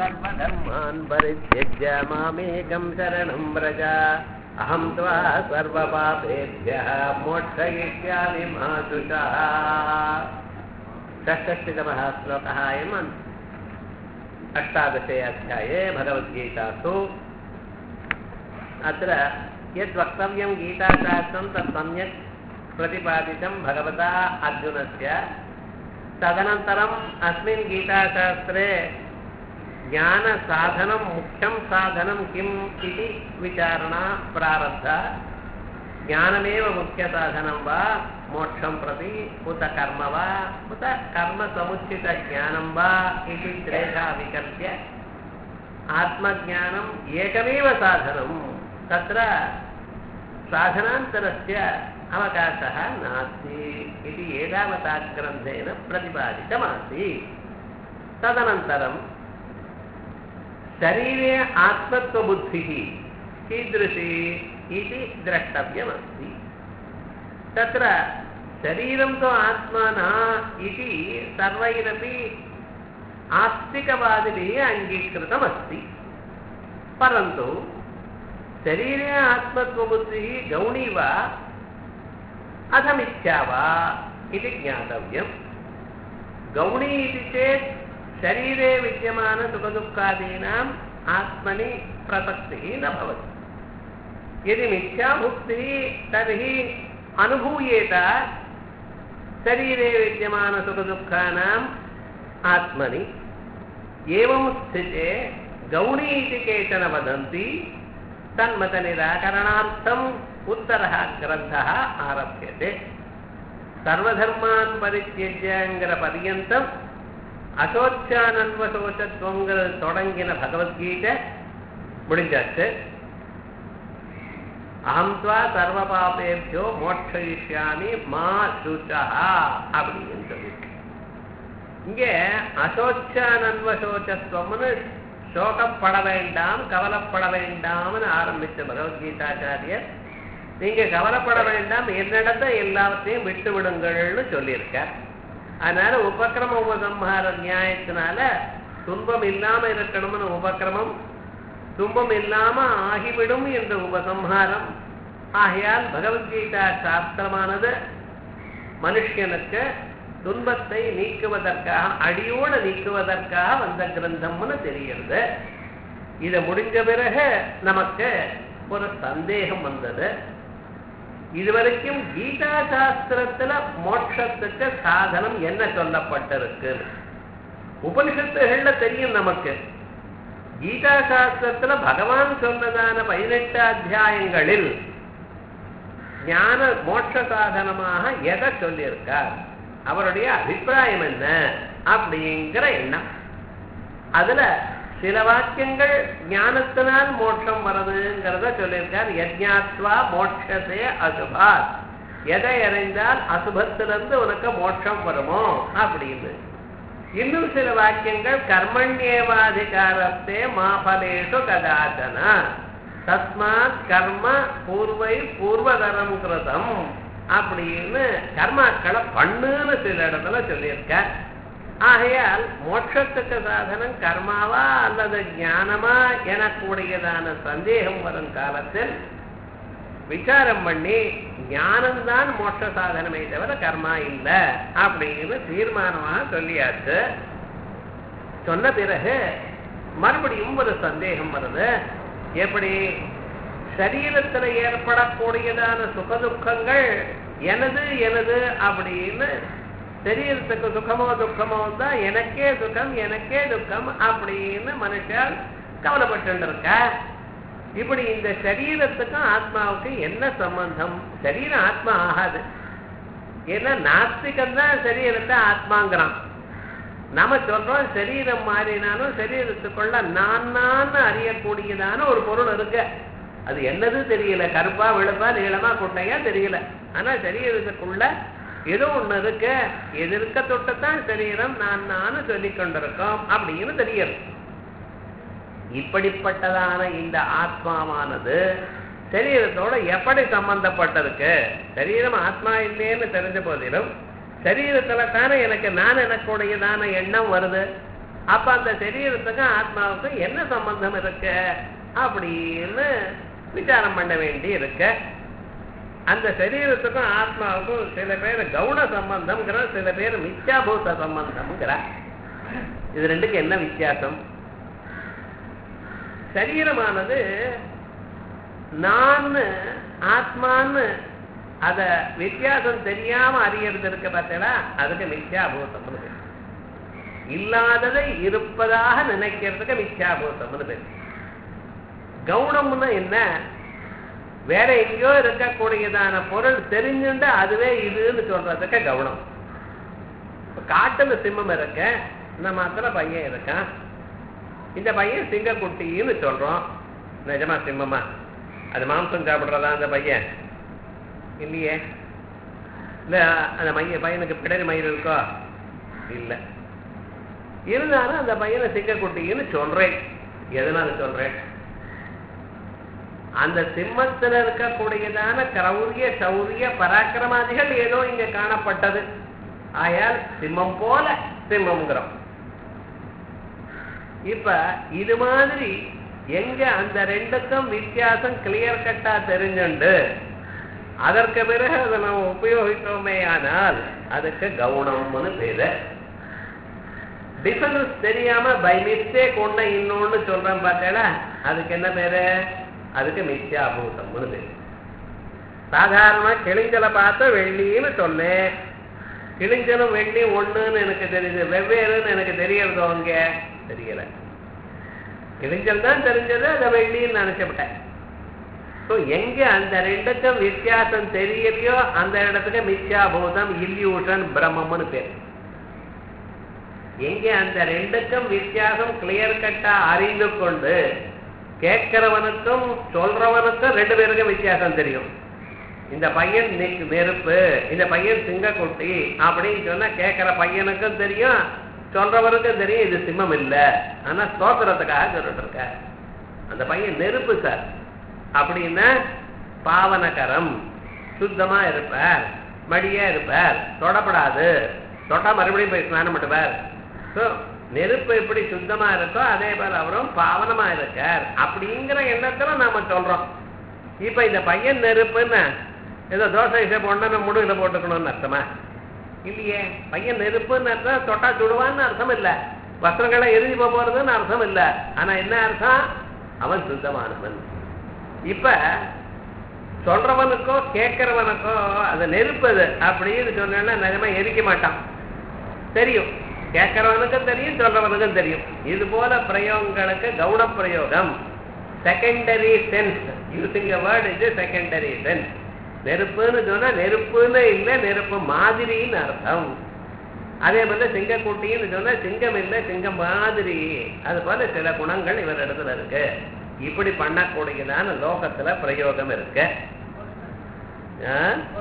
सर्वधर्मान् परित्यज्य मामेकं शरणं व्रज अहं त्वा सर्वपापेभ्यः मोक्षयिष्यामि मा शुचः षष्ठष्टितमः श्लोकः अयम् अष्टादशे अध्याये भगवद्गीतासु अत्र यद् वक्तव्यं गीताशास्त्रं तत् सम्यक् प्रतिपादितं भगवता अर्जुनस्य तदनन्तरम् अस्मिन् गीताशास्त्रे ज्ञानसाधनं मुख्यं साधनं किम् इति विचारणा प्रारब्धा ज्ञानमेव मुख्यसाधनं वा मोक्षं प्रति उत कर्म वा उत कर्मसमुचितज्ञानं वा इति त्रेधा विकल्प्य आत्मज्ञानम् एकमेव साधनं तत्र साधनान्तरस्य अवकाशः नास्ति इति एतावता ग्रन्थेन प्रतिपादितमासीत् तदनन्तरं शरीरे आत्मत्वबुद्धिः कीदृशी इति द्रष्टव्यमस्ति तत्र शरीरं तु आत्मा न इति सर्वैरपि आस्तिकवादिभिः अङ्गीकृतमस्ति परन्तु शरीरे आत्मत्वबुद्धिः गौणी वा अथ मिथ्या वा इति ज्ञातव्यं गौणी इति चेत् शरीरे विद्यमानसुखदुःखादीनाम् आत्मनि प्रसक्तिः न भवति यदि मिथ्याभुक्तिः तर्हि अनुभूयेत शरीरे विद्यमानसुखदुःखानाम् आत्मनि एवं स्थिते गौणी इति केचन वदन्ति तन्मतनिराकरणार्थम् उत्तरः ग्रन्थः आरभ्यते சர்வதர்மான் பரித்தியஜங்கிற பரியந்தம் அசோச்சானன்வசோச்சத்துவங்கிறது தொடங்கின பகவத்கீதை முடிஞ்சாச்சு அகம் துவா சர்வ பாபேபியோ மோட்சயிஷ்யாமி மா சுச்சா அப்படின்னு சொல்லியிருக்கு இங்கே அசோச்சானன்வசோச்சத்துவம்னு சோகப்பட வேண்டாம் கவலைப்பட வேண்டாம்னு ஆரம்பிச்ச பகவத்கீதாச்சாரியர் நீங்க கவலைப்பட வேண்டாம் என்னிடத்த எல்லாத்தையும் விட்டு விடுங்கள்னு சொல்லியிருக்கார் அதனால உபக்கிரம உபசம்ஹார நியாயத்தினால துன்பம் இல்லாம இருக்கணும்னு உபக்கிரமம் துன்பம் இல்லாம ஆகிவிடும் என்ற உபசம்ஹாரம் ஆகையால் பகவத்கீதா சாஸ்திரமானது மனுஷனுக்கு துன்பத்தை நீக்குவதற்காக அடியோடு நீக்குவதற்காக வந்த கிரந்தம்னு தெரிகிறது இதை முடிஞ்ச பிறகு நமக்கு ஒரு சந்தேகம் வந்தது இதுவரைக்கும் கீதா சாஸ்திரத்துல மோட்சத்துக்கு சாதனம் என்ன சொல்லப்பட்டிருக்கு உபனிஷத்துகள்ல தெரியும் நமக்கு கீதா சாஸ்திரத்துல பகவான் சொன்னதான பதினெட்டு அத்தியாயங்களில் ஞான மோட்ச சாதனமாக எதை சொல்லியிருக்கார் அவருடைய அபிப்பிராயம் என்ன அப்படிங்கிற எண்ணம் அதுல சில வாக்கியங்கள் ஞானத்தினால் மோட்சம் வருதுங்கிறத சொல்லியிருக்கார் யஜ்ஞாத்வா மோட்சத்தே அசுபாத் எதை அறிந்தால் அசுபத்திலிருந்து உனக்கு மோட்சம் வருமோ அப்படின்னு இன்னும் சில வாக்கியங்கள் கர்மண்யேவாதிகாரத்தே மாபலேஷு கதாச்சன தஸ்மாத் கர்ம பூர்வை பூர்வதரம் கிருதம் அப்படின்னு கர்மாக்களை பண்ணுன்னு சில இடத்துல சொல்லியிருக்க ஆகையால் மோட்சத்துக்கு சாதனம் கர்மாவா அல்லது ஞானமா எனக்கூடியதான சந்தேகம் வரும் காலத்தில் விசாரம் பண்ணி ஞானம்தான் மோட்ச சாதனமே தவிர கர்மா இல்லை அப்படின்னு தீர்மானமாக சொல்லியாச்சு சொன்ன பிறகு மறுபடியும் ஒரு சந்தேகம் வருது எப்படி சரீரத்தில் ஏற்படக்கூடியதான சுகதுக்கங்கள் எனது எனது அப்படின்னு சரீரத்துக்கு சுகமோ துக்கமோ தான் எனக்கே சுகம் எனக்கே துக்கம் அப்படின்னு மனுஷன் கவலைப்பட்டு இருக்கா இப்படி இந்த சரீரத்துக்கும் ஆத்மாவுக்கு என்ன சம்பந்தம் சரீரம் ஆத்மா ஆகாது ஏன்னா நாஸ்திகம் தான் சரீரத்தை ஆத்மாங்கிறான் நம்ம சொல்றோம் சரீரம் மாறினாலும் சரீரத்துக்குள்ள நான் நான் அறியக்கூடியதான ஒரு பொருள் இருக்கு அது என்னது தெரியல கருப்பா வெளுப்பா நீளமா குட்டையா தெரியல ஆனா சரீரத்துக்குள்ள ஏதோ ஒண்ணு இருக்கு எதிர்க்க தொட்டுத்தான் சரீரம் நான் நானும் சொல்லிக் கொண்டிருக்கோம் அப்படின்னு தெரியுது இப்படிப்பட்டதான இந்த ஆத்மாவானது சரீரத்தோட எப்படி சம்பந்தப்பட்டிருக்கு சரீரம் ஆத்மா இல்லைன்னு தெரிஞ்ச போதிலும் சரீரத்துல தானே எனக்கு நான் எனக்குடையதான எண்ணம் வருது அப்ப அந்த சரீரத்துக்கும் ஆத்மாவுக்கும் என்ன சம்பந்தம் இருக்கு அப்படின்னு விசாரம் பண்ண வேண்டி இருக்கு அந்த சரீரத்துக்கும் ஆத்மாவுக்கும் சில பேர் கவுன சம்பந்தம்ங்கிற சில பேர் மித்யாபூத சம்பந்தம்ங்கிற இது ரெண்டுக்கு என்ன வித்தியாசம் சரீரமானது நான் ஆத்மான்னு அத வித்தியாசம் தெரியாம அறியறது இருக்க பார்த்தீங்களா அதுக்கு மித்யாபூதம்னு பேர் இல்லாததை இருப்பதாக நினைக்கிறதுக்கு மித்யாபூதம்னு பேர் கவுனம்னா என்ன வேற எங்கேயோ இருக்கக்கூடியதான பொருள் தெரிஞ்சுண்டு அதுவே இதுன்னு சொல்றதுக்கு கவனம் இப்ப காட்டுல சிம்மம் இருக்க இந்த மாத்திர பையன் இருக்கான் இந்த பையன் சிங்கக்குட்டின்னு சொல்றோம் நிஜமா சிம்மமா அது மாம்சம் சாப்பிடுறதா அந்த பையன் இல்லையே இல்ல அந்த மைய பையனுக்கு பிடரி மயிர் இருக்கோ இல்ல இருந்தாலும் அந்த பையனை சிங்கக்குட்டின்னு சொல்றேன் எதனால சொல்றேன் அந்த சிம்மத்தில் இருக்கக்கூடியதான கிரௌரிய சௌரிய பராக்கிரமாதிகள் ஏதோ இங்க காணப்பட்டது ஆயால் சிம்மம் போல சிம்மம்ங்கிறோம் இப்ப இது மாதிரி எங்க அந்த ரெண்டுக்கும் வித்தியாசம் கிளியர் கட்டா தெரிஞ்சுண்டு அதற்கு பிறகு அதை நம்ம உபயோகித்தோமே ஆனால் அதுக்கு கவுனம்னு பேரு டிஃபரன்ஸ் தெரியாம பை மிஸ்டேக் ஒண்ணு இன்னொன்னு சொல்றேன் பார்த்தேடா அதுக்கு என்ன பேரு அதுக்கு மித்யாபூதம்னு பேரு சாதாரணமா கிழிஞ்சலை பார்த்து வெள்ளின்னு சொன்னேன் கிழிஞ்சலும் வெள்ளி ஒண்ணுன்னு எனக்கு தெரியுது வெவ்வேறுன்னு எனக்கு தெரியறதோ அங்க தெரியல கிழிஞ்சல் தான் தெரிஞ்சது அதை வெள்ளின்னு நினைச்சுவிட்டேன் ஸோ எங்க அந்த ரெண்டுக்கும் வித்தியாசம் தெரியலையோ அந்த இடத்துக்கு மித்யாபூதம் இல்யூஷன் பிரம்மம்னு பேர் எங்க அந்த ரெண்டுக்கும் வித்தியாசம் கிளியர் கட்டா அறிந்து கொண்டு கேட்கிறவனுக்கும் சொல்றவனுக்கும் ரெண்டு பேருக்கும் வித்தியாசம் தெரியும் இந்த பையன் நெ- நெருப்பு இந்த பையன் சிங்கக்குட்டி அப்படின்னு சொன்னா கேட்கிற பையனுக்கும் தெரியும் சொல்றவனுக்கும் தெரியும் இது சிம்மம் இல்ல ஆனா ஸ்தோத்திரத்துக்காக சொல்லிட்டு இருக்க அந்த பையன் நெருப்பு சார் அப்படின்னா பாவனகரம் சுத்தமா இருப்பார் மடியா இருப்பார் தொடப்படாது தொட்டா மறுபடியும் போய் ஸ்நானம் பண்ணுவார் ஸோ நெருப்பு எப்படி சுத்தமா இருக்கோ அதே போல அவரும் பாவனமா இருக்கார் அப்படிங்கிற எண்ணத்துல நாம சொல்றோம் இப்ப இந்த பையன் நெருப்புன்னு ஏதோ தோசை இசை போடணும்னு முடுகில் போட்டுக்கணும்னு அர்த்தமா இல்லையே பையன் நெருப்புன்னு அர்த்தம் தொட்டா சுடுவான்னு அர்த்தம் இல்ல வஸ்திரங்களை எரிஞ்சு போக போறதுன்னு அர்த்தம் இல்ல ஆனா என்ன அர்த்தம் அவன் சுத்தமானவன் இப்ப சொல்றவனுக்கோ கேட்கிறவனுக்கோ அது நெருப்பு அது அப்படின்னு சொன்னா நிஜமா எரிக்க மாட்டான் தெரியும் கேட்கிறவனுக்கும் தெரியும் சொல்றவனுக்கும் தெரியும் இது போல பிரயோகங்களுக்கு கவுன பிரயோகம் secondary sense using a word இது செகண்டரி சென்ஸ் நெருப்புன்னு சொன்னா நெருப்புன்னு இல்லை நெருப்பு மாதிரின்னு அர்த்தம் அதே போல சிங்கக்குட்டின்னு சொன்னா சிங்கம் இல்லை சிங்கம் மாதிரி அது போல சில குணங்கள் இவர் இடத்துல இருக்கு இப்படி பண்ணக்கூடியதான லோகத்துல பிரயோகம் இருக்கு ஆ?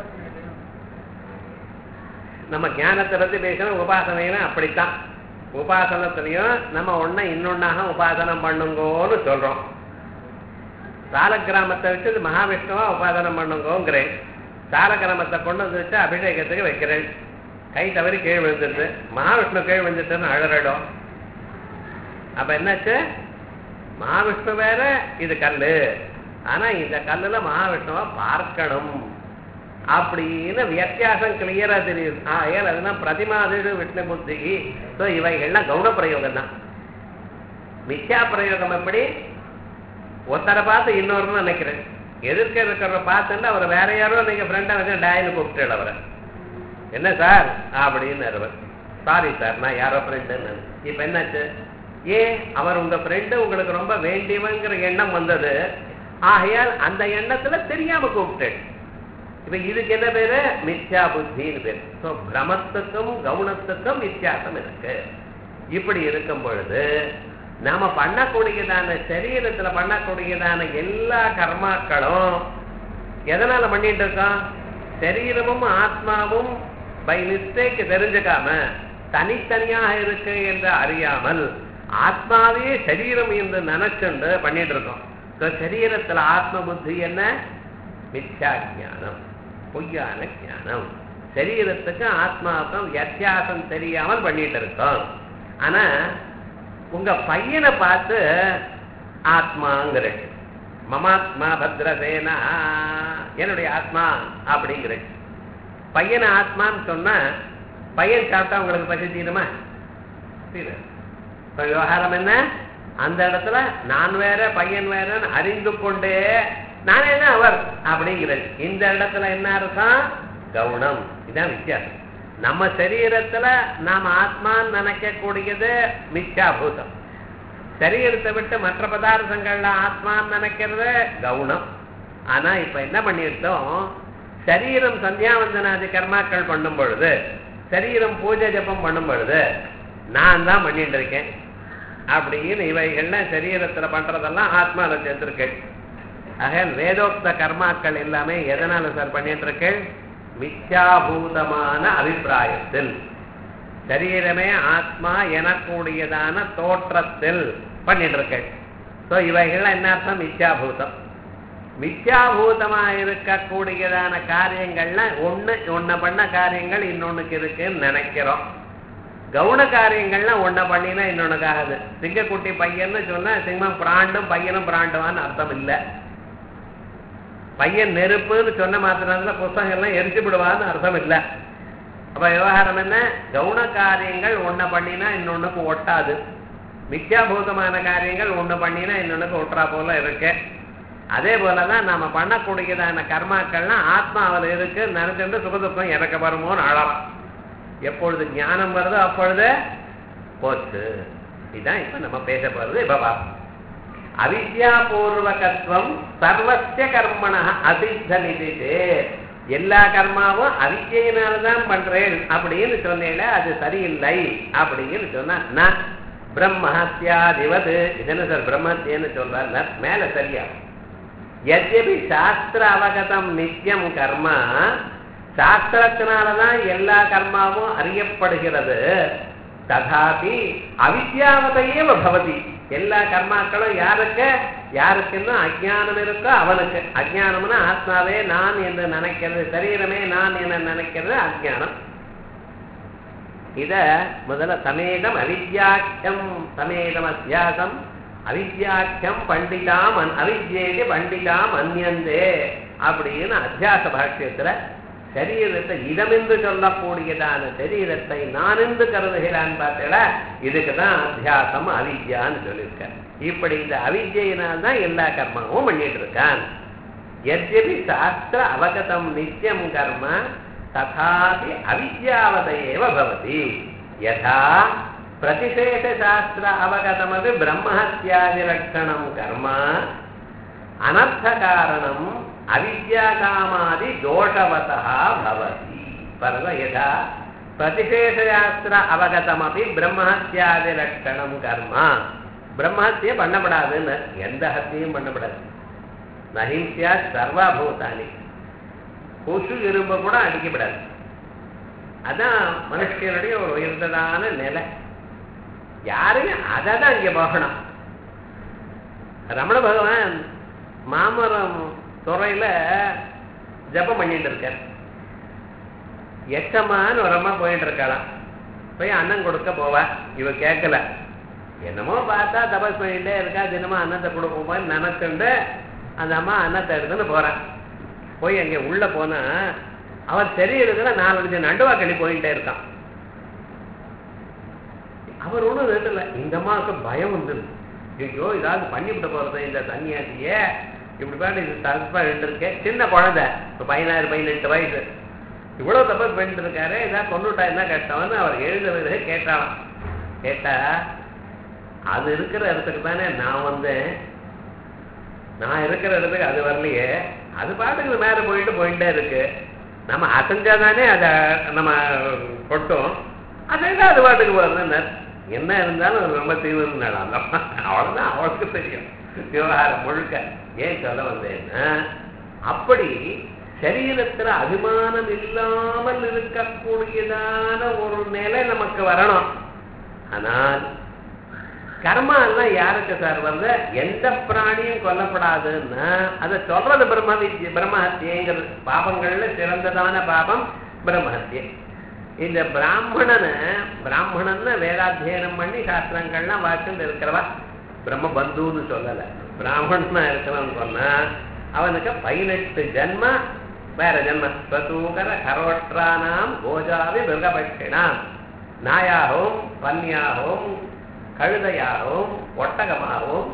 நம்ம ஞானத்தை பத்தி பேசணும் உபாசனைனா அப்படித்தான் உபாசனத்திலையும் நம்ம ஒன்ன இன்னொன்னாக உபாசனம் பண்ணுங்கோன்னு சொல்றோம் சாலக்கிராமத்தை வச்சு இது மகாவிஷ்ணுவா உபாசனம் பண்ணுங்கோங்கிறேன் சாலக்கிராமத்தை கொண்டு வந்து வச்சு அபிஷேகத்துக்கு வைக்கிறேன் கை தவறி கீழ் விழுந்துருது மகாவிஷ்ணு கீழ் விழுந்துட்டுன்னு அழறடும் அப்ப என்னாச்சு மகாவிஷ்ணு வேற இது கல்லு ஆனா இந்த கல்லுல மகாவிஷ்ணுவை பார்க்கணும் அப்படின்னு வித்தியாசம் கிளியரா தெரியுது ஆகையால் அதுதான் பிரதிமாதிடு விஷ்ணு புத்தி ஸோ இவைகள்லாம் கவுன பிரயோகம் தான் மித்யா பிரயோகம் எப்படி ஒருத்தரை பார்த்து இன்னொருன்னு நினைக்கிறேன் எதிர்க்க இருக்கிறவரை பார்த்துட்டு அவர் வேற யாரோ நீங்க ஃப்ரெண்டை வச்சு டாயின்னு கூப்பிட்டு அவரை என்ன சார் அப்படின்னு அவர் சாரி சார் நான் யாரோ ஃப்ரெண்டுன்னு இப்போ என்னாச்சு ஏன் அவர் உங்க ஃப்ரெண்டு உங்களுக்கு ரொம்ப வேண்டியவங்கிற எண்ணம் வந்தது ஆகையால் அந்த எண்ணத்துல தெரியாம கூப்பிட்டேன் இப்ப இதுக்கு என்ன பேரு மித்யா புத்தின்னு பேரு ஸோ பிரமத்துக்கும் கவுனத்துக்கும் வித்தியாசம் இருக்கு இப்படி இருக்கும் பொழுது நாம பண்ணக்கூடியதான சரீரத்துல பண்ணக்கூடியதான எல்லா கர்மாக்களும் எதனால பண்ணிட்டு இருக்கோம் சரீரமும் ஆத்மாவும் பை மிஸ்டேக் தெரிஞ்சுக்காம தனித்தனியாக இருக்கு என்று அறியாமல் ஆத்மாவே சரீரம் என்று நினைச்சுண்டு பண்ணிட்டு இருக்கோம் So, சரீரத்துல ஆத்ம புத்தி என்ன மித்யா ஞானம் பொய்யான ஞானம் சரீரத்துக்கும் ஆத்மாவுக்கும் வித்தியாசம் தெரியாமல் பண்ணிட்டு இருக்கோம் ஆனா உங்க பையனை பார்த்து ஆத்மாங்கிற மமாத்மா பத்ரசேனா என்னுடைய ஆத்மா அப்படிங்கிற பையனை ஆத்மான்னு சொன்னா பையன் சாப்பிட்டா உங்களுக்கு பசி தீருமா தீரும் இப்ப விவகாரம் என்ன அந்த இடத்துல நான் வேற பையன் வேறன்னு அறிந்து கொண்டே நான் என்ன அவர் அப்படிங்கிறது இந்த இடத்துல என்ன அர்த்தம் கவுனம் இதுதான் வித்தியாசம் நம்ம சரீரத்துல நாம் ஆத்மான்னு நினைக்கக்கூடியது மித்யாபூதம் சரீரத்தை விட்டு மற்ற பதார்த்தங்கள்ல ஆத்மான்னு நினைக்கிறது கவுனம் ஆனா இப்ப என்ன பண்ணிட்டோம் சரீரம் சந்தியாவந்தனாதி கர்மாக்கள் பண்ணும் பொழுது சரீரம் பூஜை ஜபம் பண்ணும் பொழுது நான் தான் பண்ணிட்டு இருக்கேன் அப்படின்னு இவைகள்லாம் சரீரத்துல பண்றதெல்லாம் ஆத்மால சேர்த்திருக்கேன் ஆக வேதோக்த கர்மாக்கள் எல்லாமே எதனால சார் பண்ணிட்டு இருக்கேன் மித்யாபூதமான அபிப்பிராயத்தில் சரீரமே ஆத்மா எனக்கூடியதான தோற்றத்தில் பண்ணிட்டு இருக்கேன் ஸோ இவைகள்லாம் என்ன அர்த்தம் மித்யாபூதம் மித்யாபூதமா இருக்கக்கூடியதான காரியங்கள்லாம் ஒண்ணு ஒன்ன பண்ண காரியங்கள் இன்னொன்னுக்கு இருக்குன்னு நினைக்கிறோம் கவுன காரியங்கள்லாம் ஒன்ன பண்ணினா இன்னொன்னுக்கு ஆகுது சிங்கக்குட்டி பையன்னு சொன்னா சிங்கம் பிராண்டும் பையனும் பிராண்டுவான்னு அர்த்தம் இல்லை பையன் நெருப்புன்னு சொன்ன மாத்திரத்துல புஸ்தகம் எல்லாம் எரிச்சு விடுவான்னு அர்த்தம் இல்லை அப்ப விவகாரம் என்ன கவுன காரியங்கள் ஒன்ன பண்ணினா இன்னொன்னுக்கு ஒட்டாது மித்யாபூதமான காரியங்கள் ஒண்ணு பண்ணினா இன்னொன்னுக்கு ஒட்டுறா போல இருக்கு அதே போலதான் நாம பண்ணக்கூடியதான கர்மாக்கள்லாம் ஆத்மாவில் இருக்கு நினைச்சுட்டு சுகதுக்கம் இறக்க வருமோன்னு அழலாம் எப்பொழுது ஞானம் வருதோ அப்பொழுது போச்சு இதுதான் இப்ப நம்ம பேச போறது இப்ப பார்ப்போம் அவித்யாபூர்வகத்துவம் சர்வசிய கர்மண அசித்த நிதித்து எல்லா கர்மாவும் அவித்யினால்தான் பண்றேன் அப்படின்னு சொன்னேன் அது சரியில்லை அப்படின்னு சொன்னா பிரம்மஹத்யாதிவது இது என்ன சார் பிரம்மத்தியன்னு சொல்றார் மேல சரியா எத்யபி சாஸ்திர அவகதம் நித்தியம் கர்மா சாஸ்திரத்தினாலதான் எல்லா கர்மாவும் அறியப்படுகிறது ததாபி அவித்யாவதையே பவதி எல்லா கர்மாக்களும் யாருக்கு யாருக்குன்னு அஜானம் இருக்கோ அவனுக்கு அஜானம்னா ஆத்மாவே நான் என்று நினைக்கிறது சரீரமே நான் என்று நினைக்கிறது அஜானம் இத முதல்ல சமேதம் அவித்யாக்கியம் சமேதம் அத்தியாசம் அவித்யாக்கியம் பண்டிதாம் அவித்யேதி பண்டிதாம் அந்யந்தே அப்படின்னு அத்தியாச பாஷ்யத்துல சரீரத்தை இதமென்று சொல்லக்கூடியதான சரீரத்தை நான் என்று கருதுகிறான் பார்த்தல இதுக்கு தான் அத்தியாசம் அவித்யான்னு சொல்லியிருக்க இப்படி இந்த அவித்யினால் தான் எல்லா கர்மாவும் பண்ணிட்டு இருக்கான் எத்யபி சாஸ்திர அவகதம் நித்தியம் கர்ம ததாபி அவித்யாவதையேவ பவதி யதா பிரதிசேஷ சாஸ்திர அவகதமது பிரம்மஹத்யாதிலட்சணம் கர்ம அனர்த்த காரணம் அவித்யாகாமாதி தோஷவதா பவதி பரவ யதா பிரதிசேஷசாஸ்திர அவகதமபி பிரம்மஹத்யாதிலட்சணம் கர்ம பிரம்மஹத்தியம் பண்ணப்படாதுன்னு எந்த ஹத்தியும் பண்ணப்படாது நஹிம்சியா சர்வாபூதானி கொசு எறும்பு கூட அடிக்கப்படாது அதான் மனுஷனுடைய ஒரு உயர்ந்ததான நிலை யாரையும் அதை தான் இங்க போகணும் ரமண பகவான் மாமரம் துறையில ஜபம் பண்ணிட்டு இருக்கார் எச்சமான்னு ஒரு அம்மா போயிட்டு இருக்கலாம் போய் அன்னம் கொடுக்க போவா இவ கேட்கல என்னமோ பார்த்தா தபஸ் பண்ணிட்டே இருக்கா தினமும் அன்னத்தை கொடுப்போமான்னு நினைச்சுண்டு அந்த அம்மா அன்னத்தை எடுத்துன்னு போறான் போய் அங்கே உள்ள போனா அவர் தெரியறதுல நாலஞ்சு நண்டுவாக்களி போயிட்டே இருக்கான் அவர் ஒன்றும் நிறுத்தல இந்த அம்மாவுக்கு பயம் வந்துருது ஐயோ ஏதாவது பண்ணிவிட்டு போறது இந்த தண்ணியாட்டியே இப்படி பாட்டு இது தப்பா இருக்கு சின்ன குழந்தை இப்போ பதினாறு பதினெட்டு வயசு இவ்வளவு தப்பு பண்ணிட்டு இருக்காரு ஏதாவது கொண்டுட்டா என்ன கஷ்டம்னு அவர் எழுதுறது கேட்டாலாம் கேட்டா அது இருக்கிற இடத்துக்கு தானே நான் வந்தேன் நான் இருக்கிற இடத்துக்கு அது வரலையே அது பாட்டுக்கு மேல போயிட்டு போயிட்டே இருக்கு நம்ம அசைஞ்சாதானே அதை நம்ம கொட்டும் அசைஞ்சா அது பாட்டுக்கு வருதுன்னு என்ன இருந்தாலும் ரொம்ப தீவிரம் அந்த அவ்வளவுதான் அவளுக்கு தெரியும் விவகாரம் முழுக்க ஏன் சொல்ல வந்தேன்னா அப்படி சரீரத்துல அபிமானம் இல்லாமல் இருக்கக்கூடியதான ஒரு நிலை நமக்கு வரணும் ஆனால் கர்மா எல்லாம் யாருக்கு சார் வந்து எந்த பிராணியும் கொல்லப்படாதுன்னா அதை சொல்றது பிரம்ம வித்ய பிரம்மஹத்தியங்கிறது பாபங்கள்ல சிறந்ததான பாபம் பிரம்மஹத்தியை இந்த பிராமணனை பிராமணன் வேதாத்தியனம் பண்ணி சாஸ்திரங்கள்லாம் வாக்குன்னு இருக்கிறவா பிரம்ம பந்துன்னு சொல்லல பிராமணனா இருக்கிறவன் சொன்னா அவனுக்கு பதினெட்டு ஜென்ம வேற ஜென்ம ஸ்வசூகர கரோட்ரானாம் கோஜாவி மிருகபட்சிணாம் நாயாகவும் பன்னியாகவும் கழுதையாகவும் ஒட்டகமாகவும்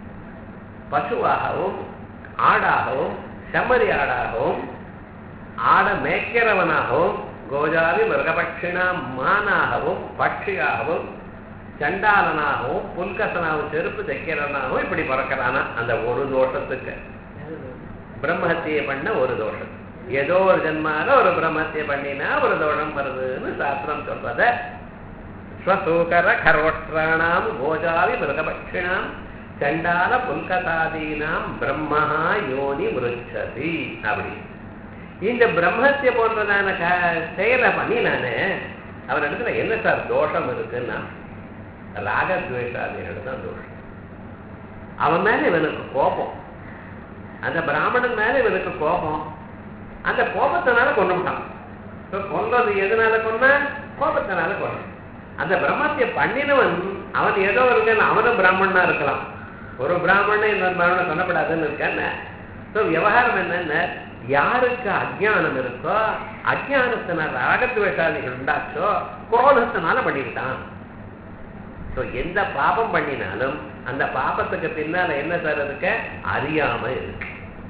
பசுவாகவும் ஆடாகவும் செம்மறி ஆடாகவும் ஆட மேய்க்கிறவனாகவும் கோஜாதி மிருகபட்சினாம் மானாகவும் பட்சியாகவும் சண்டாளனாகவும் புல்கசனாகவும் செருப்பு தைக்கிறவனாகவும் இப்படி பிறக்கிறானா அந்த ஒரு தோஷத்துக்கு பிரம்மஹத்தியை பண்ண ஒரு தோஷம் ஏதோ ஒரு ஜென்மால ஒரு பிரம்மஹத்தியை பண்ணினா ஒரு தோஷம் வருதுன்னு சாஸ்திரம் சொல்றத ஸ்வசூகர கரோட்ராணாம் கோஜாதி மிருகபட்சிணாம் சண்டால புல்கதாதீனாம் பிரம்மா யோனி விருச்சதி அப்படி இந்த பிரம்மத்திய போன்றதான க செயலை பண்ணி நானு அவன் இடத்துல என்ன சார் தோஷம் இருக்குன்னா ராகத்வேஷாதிகள் தான் தோஷம் அவன் மேல இவனுக்கு கோபம் அந்த பிராமணன் மேல இவனுக்கு கோபம் அந்த கோபத்தினால கொண்டுட்டான் கொல்றது எதனால கொன்ன கோபத்தினால கொண்டான் அந்த பிரம்மத்திய பண்ணினவன் அவன் ஏதோ இருக்கான் அவனும் பிராமணனா இருக்கலாம் ஒரு பிராமணன் இன்னொரு பிராமணன் சொல்லப்படாதுன்னு இருக்கான்னு ஸோ விவகாரம் என்னன்னு யாருக்கு அஜ்ஞானம் இருக்கோ அஜ்ஞானத்தினால ராகத்வேஷாதிகள் உண்டாச்சோ குரோதத்தினால பண்ணிவிட்டான் ஸோ எந்த பாபம் பண்ணினாலும் அந்த பாபத்துக்கு பின்னால என்ன சார் இருக்கு அறியாம இருக்கு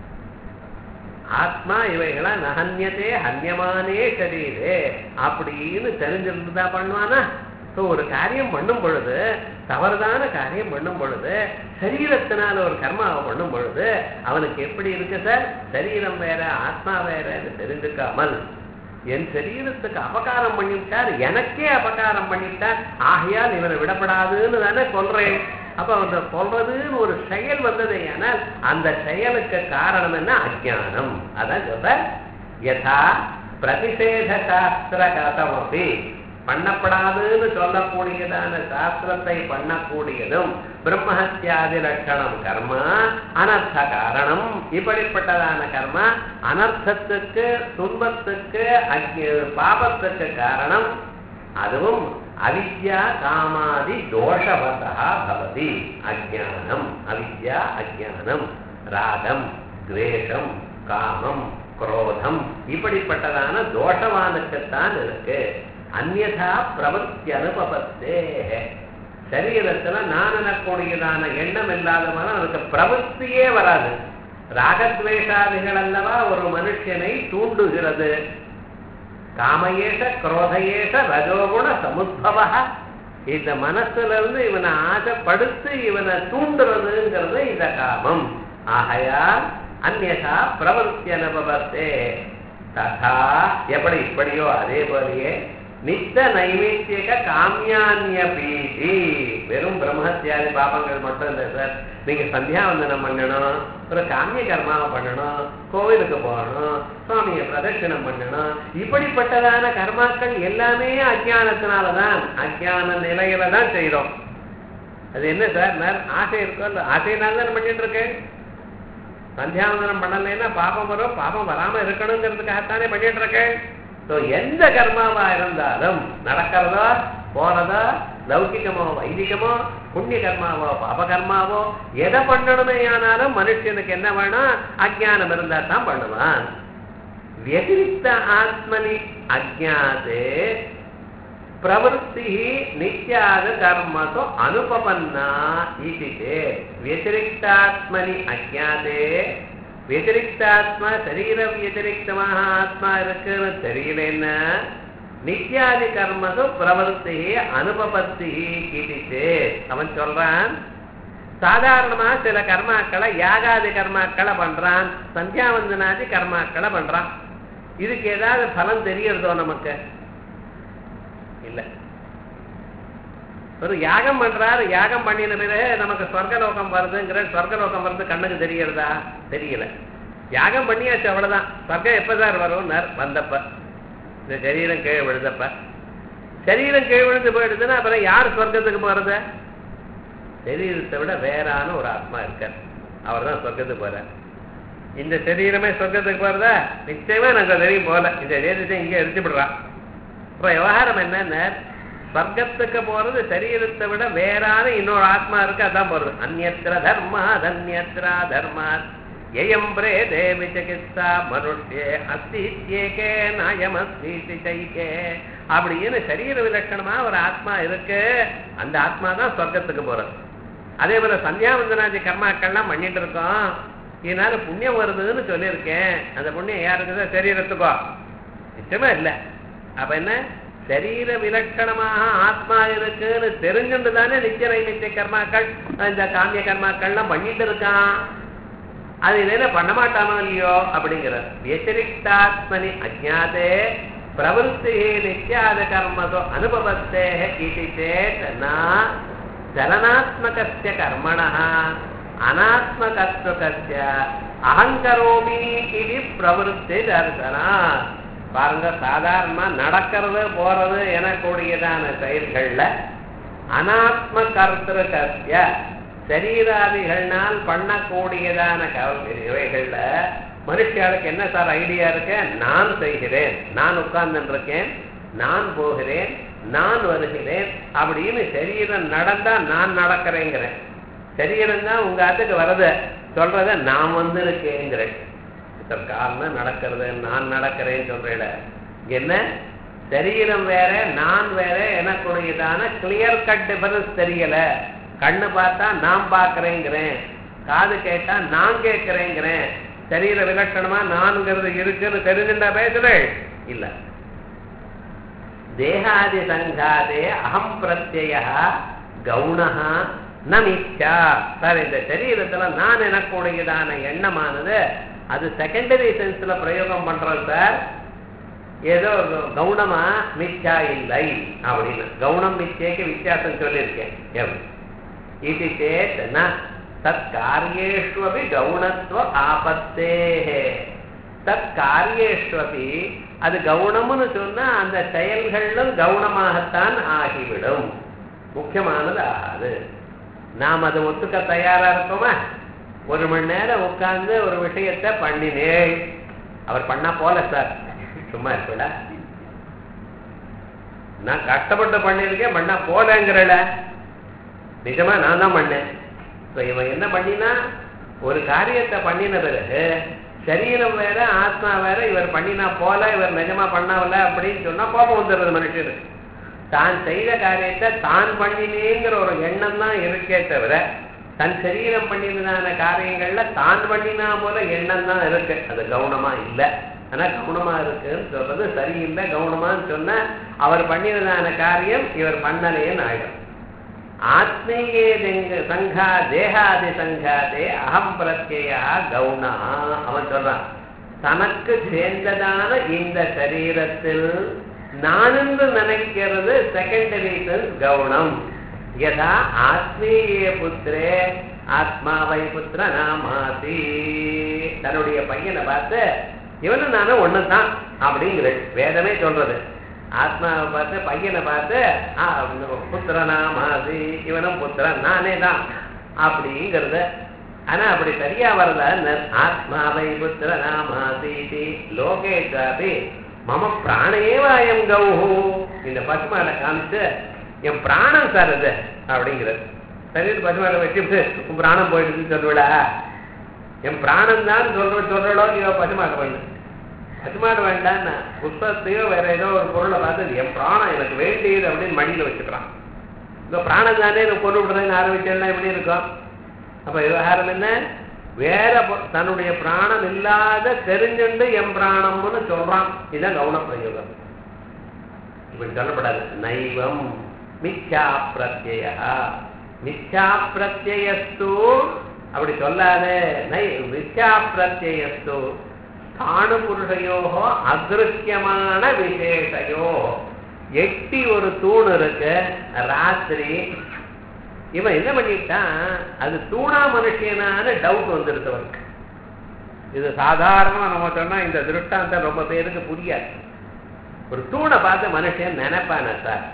ஆத்மா இவைகளா நகன்யத்தே ஹன்யமானே சரீரே அப்படின்னு தெரிஞ்சிருந்தா பண்ணுவானா ஸோ ஒரு காரியம் பண்ணும் பொழுது தவறுதான காரியம் பண்ணும் பொழுது சரீரத்தினால ஒரு கர்மாவை பண்ணும் பொழுது அவனுக்கு எப்படி இருக்கு சார் சரீரம் வேற ஆத்மா வேறன்னு தெரிஞ்சுக்காமல் என் சரீரத்துக்கு அபகாரம் பண்ணிவிட்டார் எனக்கே அபகாரம் பண்ணிவிட்டார் ஆகையால் இவனை விடப்படாதுன்னு தானே சொல்றேன் அப்ப அந்த சொல்றதுன்னு ஒரு செயல் வந்தது ஆனால் அந்த செயலுக்கு காரணம் என்ன அஜானம் அதான் சொல்ற யதா பிரதிஷேத சாஸ்திர கதமபி பண்ணப்படாதுன்னு சொல்லக்கூடியதான சாஸ்திரத்தை பண்ணக்கூடியதும் பிரம்மஹத்தியாதி லட்சணம் கர்மா அனர்த்த காரணம் இப்படிப்பட்டதான கர்மா அனர்த்தத்துக்கு துன்பத்துக்கு பாபத்துக்கு காரணம் அதுவும் அவித்யா காமாதி தோஷவதா பவதி அஜானம் அவித்யா அஜானம் ராகம் துவேஷம் காமம் குரோதம் இப்படிப்பட்டதான தோஷவானுக்குத்தான் இருக்கு அந்நதா பிரவர்த்தி அனுபவத்தே சரீரத்துல நான் எனக்கூடியதான எண்ணம் இல்லாதவன அதுக்கு பிரவൃத்தியே வராது ராகத்வேஷாதிகள் அல்லவா ஒரு மனுஷனை தூண்டுகிறது காமயேஷ குரோதயேஷ ரஜோகுண சமுத்பவ இந்த மனசுல இருந்து இவனை ஆசைப்படுத்து இவனை தூண்டுறதுங்கிறது இந்த காமம் ஆகையால் அந்நதா பிரவருத்தி அனுபவத்தே ததா எப்படி இப்படியோ அதே போலயே நித்த நைவேத்தியக காமியான்ய பீதி வெறும் பிரம்மஹத்தியாதி பாபங்கள் மட்டும் இல்லை சார் நீங்க சந்தியாவந்தனம் பண்ணணும் ஒரு காமிய கர்மாவை பண்ணணும் கோவிலுக்கு போகணும் சுவாமியை பிரதட்சணம் பண்ணணும் இப்படிப்பட்டதான கர்மாக்கள் எல்லாமே அஜானத்தினாலதான் அஜான நிலையில தான் செய்யறோம் அது என்ன சார் நான் ஆசை இருக்கோ இல்லை ஆசையினால தான் பண்ணிட்டு இருக்கேன் சந்தியாவந்தனம் பண்ணலைன்னா பாபம் வரும் பாபம் வராம இருக்கணுங்கிறதுக்காகத்தானே பண்ணிட்டு இருக்கேன் ஸோ எந்த கர்மாவா இருந்தாலும் நடக்கிறதோ போறதோ லௌகிகமோ வைதிகமோ புண்ணிய கர்மாவோ பாபகர்மாவோ எதை பண்ணணுமே ஆனாலும் மனுஷனுக்கு என்ன வேணும் அஜானம் இருந்தா தான் பண்ணுவான் व्यतिरिक्त आत्मनि अज्ञाते प्रवृत्ति नित्याग कर्मसु अनुपपन्ना इति चेत् व्यतिरिक्तात्मनि अज्ञाते व्यतिरिक्तात्मा शरीरव्यतिरिक्तமாக ஆத்மா இருக்குன்னு தெரியலன்னா நித்யாதி கர்மசு பிரவருத்தி அனுபபத்தி இது சேத் அவன் சொல்றான் சாதாரணமா சில கர்மாக்களை யாகாதி கர்மாக்களை பண்றான் சந்தியாவந்தனாதி கர்மாக்களை பண்றான் இதுக்கு ஏதாவது பலன் தெரியறதோ நமக்கு இல்ல ஒரு யாகம் பண்றாரு யாகம் பண்ணின பிறகு நமக்கு சொர்க்கலோகம் வருதுங்கிற சொர்க்கலோகம் வருது கண்ணுக்கு தெரியறதா தெரியல யாகம் பண்ணியாச்சு அவ்வளவுதான் சொர்க்கம் எப்ப சார் வரும் வந்தப்ப இந்த சரீரம் கீழே விழுந்தப்ப சரீரம் கீழே விழுந்து போயிடுதுன்னா அப்புறம் யார் சொர்க்கத்துக்கு போறது சரீரத்தை விட வேறான ஒரு ஆத்மா இருக்கார் அவர் தான் சொர்க்கத்துக்கு போறார் இந்த சரீரமே சொர்க்கத்துக்கு போறதா நிச்சயமா நாங்க தெரியும் போல இந்த சரீரத்தை இங்கே எரிச்சு விடுறான் இப்ப விவகாரம் என்னன்னா ஸ்வர்க்கத்துக்கு போறது சரீரத்தை விட வேறான இன்னொரு ஆத்மா இருக்கு அதான் போறது அந்நத்திர தர்மா தன்யத்ரா தர்மா எயம் பிரேதே விசிகித்சா மனுஷ்யே அஸ்தித்யேகே நாயமஸ்தி சைகே அப்படின்னு சரீர விலட்சணமா ஒரு ஆத்மா இருக்கு அந்த ஆத்மா தான் சொர்க்கத்துக்கு போறது அதே போல சந்தியாவந்தனாதி கர்மாக்கள்லாம் பண்ணிட்டு இருக்கோம் இதனால புண்ணியம் வருதுன்னு சொல்லியிருக்கேன் அந்த புண்ணியம் யாருக்குதோ சரீரத்துக்கோ நிச்சயமா இல்லை அப்ப என்ன சரீர விலட்சணமாக ஆத்மா இருக்குன்னு தெரிஞ்சுட்டு தானே நித்திய நைமித்திய கர்மாக்கள் இந்த காமிய கர்மாக்கள்லாம் பண்ணிட்டு இருக்கான் அது என்ன பண்ண மாட்டானோ இல்லையோ அப்படிங்கிற வத்திரிக்தாத்மனி அஜாதே பிரவருத்தி நித்யாத கர்மதோ அனுபவத்தே இது சேத் நான் ஜனனாத்மகஸ்ய கர்மணः அனாத்மகத்துவகஸ்ய அகங்கரோமி இது பிரவருத்தி தர்சனா பாருங்க சாதாரணமா நடக்கிறது போறது எனக்கூடியதான செயல்கள்ல அனாத்ம கர்த்திருக்கஸ்ய சரீராதிகள்னால் பண்ணக்கூடியதான இவைகள்ல மனுஷியாளுக்கு என்ன சார் ஐடியா இருக்கு நான் செய்கிறேன் நான் உட்கார்ந்து இருக்கேன் நான் போகிறேன் நான் வருகிறேன் அப்படின்னு சரீரம் நடந்தா நான் நடக்கிறேங்கிறேன் சரீரம் தான் உங்க ஆத்துக்கு வரத சொல்றத நான் வந்திருக்கேங்கிறேன் காரணம் நடக்கிறது நான் நடக்கிறேன்னு சொல்றேன் என்ன சரீரம் வேற நான் வேற எனக்குடையதான கிளியர் கட் டிஃபரன்ஸ் தெரியல கண்ணு பார்த்தா நான் பார்க்கறேங்கிறேன் காது கேட்டா நான் கேட்கிறேங்கிறேன் சரீர விலட்சணமா நான்கிறது இருக்குன்னு தெரிஞ்சுட்டா பேசுறேன் இல்ல தேகாதி சங்காதே அகம் பிரத்ய கவுணா நமிச்சா சார் இந்த சரீரத்துல நான் எனக்குடையதான எண்ணமானது அது செகண்டரி சென்ஸ்ல பிரயோகம் பண்றோம் சார் ஏதோ கவுனமா மிச்சா இல்லை அப்படின்னு கவுனம் மிச்சேக்கு வித்தியாசம் சொல்லியிருக்கேன் எப்படி இது சேத் ந தத் காரியேஷ்வபி கவுனத்துவ ஆபத்தே தத் காரியேஷ்வபி அது கவுனம்னு சொன்னா அந்த செயல்களும் கவுனமாகத்தான் ஆகிவிடும் முக்கியமானது ஆகாது நாம் அதை ஒத்துக்க தயாரா இருக்கோமா ஒரு மணி நேரம் உட்கார்ந்து ஒரு விஷயத்தை பண்ணினேன் அவர் பண்ணா போல சார் சும்மா இருக்கல நான் கஷ்டப்பட்டு பண்ணிருக்கேன் பண்ணா போலங்கிறல நிஜமா நான் தான் பண்ணேன் இப்ப இவன் என்ன பண்ணினா ஒரு காரியத்தை பண்ணின பிறகு சரீரம் வேற ஆத்மா வேற இவர் பண்ணினா போல இவர் நிஜமா பண்ணாவில்ல அப்படின்னு சொன்னா கோபம் வந்துடுறது மனுஷனுக்கு தான் செய்த காரியத்தை தான் பண்ணினேங்கிற ஒரு எண்ணம் தான் இருக்கே தவிர தன் சரீரம் பண்ணினதான காரியங்கள்ல தான் பண்ணினா போல எண்ணம் தான் இருக்கு அது கவனமா இல்லை ஆனா கவனமா இருக்குன்னு சொல்றது சரியில்லை கவனமான்னு சொன்னா அவர் பண்ணினதான காரியம் இவர் பண்ணலையேன்னு ஆயிடும் ஆத்மீயே சங்கா தேகாதி சங்காதே அகம் பிரத்யா கவுனா அவன் சொல்றான் தனக்கு சேர்ந்ததான இந்த சரீரத்தில் நான் என்று நினைக்கிறது செகண்டரி சென்ஸ் கவுனம் யதா ஆத்மீய புத்திரே ஆத்மாவை புத்திர நாமாதி தன்னுடைய பையனை பார்த்து இவனும் நானும் ஒண்ணுதான் அப்படிங்கிற வேதமே சொல்றது ஆத்மாவை பார்த்து பையனை பார்த்து புத்திரனாமாதி இவனும் புத்திரன் நானே தான் அப்படிங்கிறத ஆனா அப்படி சரியா வரல ஆத்மாவை புத்திரனாமாதி லோகேஷாபி மம பிராணேவாயம் கௌஹு இந்த பசுமாலை காமிச்சு என் பிராணம் சார் அது அப்படிங்கிறது சரி பசுமாலை வச்சுட்டு உன் பிராணம் போயிடுதுன்னு சொல்லுவிடா என் பிராணம் தான் சொல்ற சொல்றடோ நீ பசுமாடை பண்ணு பசுமாடு வேண்டாம் புஸ்தகத்தையோ வேற ஏதோ ஒரு பொருளை பார்த்து என் பிராணம் எனக்கு வேண்டியது அப்படின்னு மடியில வச்சுக்கிறான் இந்த பிராணம் தானே நான் கொண்டு விடுறேன்னு ஆரம்பிச்சேன்னா எப்படி இருக்கும் அப்ப விவகாரம் என்ன வேற தன்னுடைய பிராணம் இல்லாத தெரிஞ்சுண்டு எம் பிராணம்னு சொல்றான் இதுதான் கவன பிரயோகம் இப்படி சொல்லப்படாது நைவம் மிச்சா பிரத்ய மிச்சா பிரத்யஸ்து அப்படி சொல்லாத நை மிச்சா பிரத்யஸ்து ஸ்தானு புருஷையோகோ அதிருஷ்யமான விசேஷையோ எட்டி ஒரு தூண் இருக்கு ராத்திரி இவன் என்ன பண்ணிட்டான் அது தூணா மனுஷனான டவுட் வந்துருது அவனுக்கு இது சாதாரணமா நம்ம சொன்னா இந்த திருஷ்டாந்தம் ரொம்ப பேருக்கு புரியாது ஒரு தூணை பார்த்து மனுஷன் நினைப்பான சார்